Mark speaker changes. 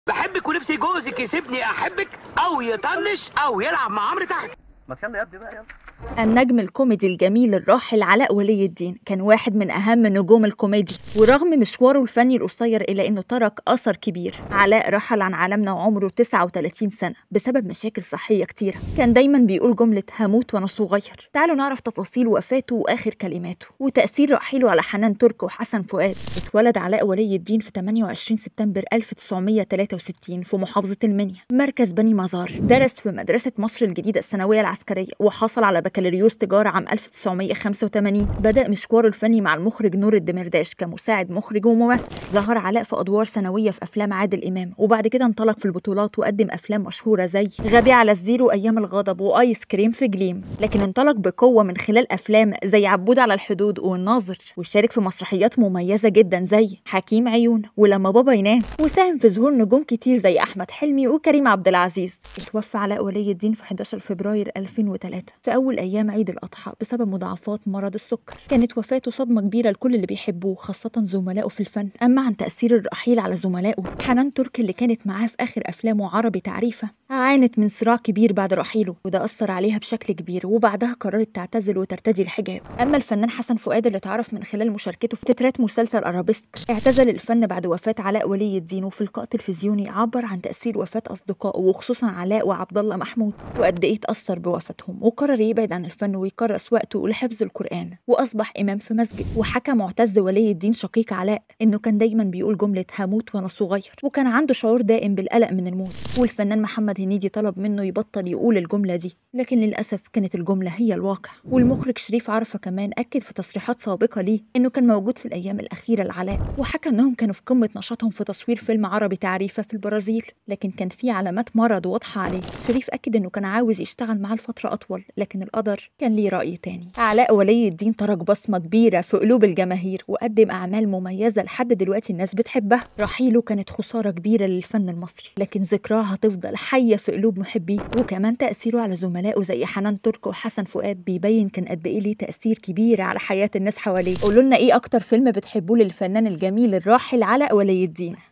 Speaker 1: بحبك ونفسي جوزك يسيبني احبك او يطنش او يلعب مع عمرو تحت
Speaker 2: ما يلا يا ابني بقى يلا
Speaker 3: النجم الكوميدي الجميل الراحل علاء ولي الدين كان واحد من أهم نجوم الكوميديا ورغم مشواره الفني القصير إلا إنه ترك أثر كبير علاء رحل عن عالمنا وعمره 39 سنة بسبب مشاكل صحية كتير كان دايما بيقول جملة هموت وأنا صغير تعالوا نعرف تفاصيل وفاته وآخر كلماته وتأثير رحيله على حنان ترك وحسن فؤاد اتولد علاء ولي الدين في 28 سبتمبر 1963 في محافظة المنيا مركز بني مزار درس في مدرسة مصر الجديدة الثانوية العسكرية وحصل على بكالوريوس تجارة عام 1985 بدأ مشواره الفني مع المخرج نور الدمرداش كمساعد مخرج وممثل ظهر علاء في أدوار ثانوية في أفلام عادل إمام وبعد كده انطلق في البطولات وقدم أفلام مشهورة زي غبي على الزيرو أيام الغضب وآيس كريم في جليم لكن انطلق بقوة من خلال أفلام زي عبود على الحدود والناظر وشارك في مسرحيات مميزة جدا زي حكيم عيون ولما بابا ينام وساهم في ظهور نجوم كتير زي أحمد حلمي وكريم عبد العزيز اتوفى علاء ولي الدين في 11 فبراير 2003 في أول أيام عيد الأضحى بسبب مضاعفات مرض السكر كانت وفاته صدمة كبيرة لكل اللي بيحبوه خاصة زملائه في الفن أما عن تأثير الرحيل على زملائه حنان ترك اللي كانت معاه في آخر أفلامه عربي تعريفة عانت من صراع كبير بعد رحيله وده أثر عليها بشكل كبير وبعدها قررت تعتزل وترتدي الحجاب أما الفنان حسن فؤاد اللي اتعرف من خلال مشاركته في تترات مسلسل أرابيسك اعتزل الفن بعد وفاة علاء ولي الدين وفي لقاء تلفزيوني عبر عن تأثير وفاة أصدقائه وخصوصا علاء وعبد الله محمود وقد إيه اتأثر بوفاتهم وقرر يبعد عن الفن ويكرس وقته لحفظ القرآن وأصبح إمام في مسجد وحكى معتز ولي الدين شقيق علاء إنه كان دايما بيقول جملة هموت وأنا صغير وكان عنده شعور دائم بالقلق من الموت والفنان محمد هنيدي طلب منه يبطل يقول الجملة دي لكن للأسف كانت الجملة هي الواقع والمخرج شريف عرفة كمان أكد في تصريحات سابقة ليه إنه كان موجود في الأيام الأخيرة لعلاء وحكى إنهم كانوا في قمة نشاطهم في تصوير فيلم عربي تعريفة في البرازيل لكن كان في علامات مرض واضحة عليه شريف أكد إنه كان عاوز يشتغل معاه لفترة أطول لكن القدر كان ليه رأي تاني علاء ولي الدين ترك بصمة كبيرة في قلوب الجماهير وقدم أعمال مميزة لحد دلوقتي الناس بتحبها رحيله كانت خسارة كبيرة للفن المصري لكن ذكراها هتفضل حية في قلوب محبيه وكمان تأثيره على زملائه زي حنان ترك وحسن فؤاد بيبين كان قد إيه ليه تأثير كبير على حياة الناس حواليه قولوا لنا إيه أكتر فيلم بتحبوه للفنان الجميل الراحل علاء ولي الدين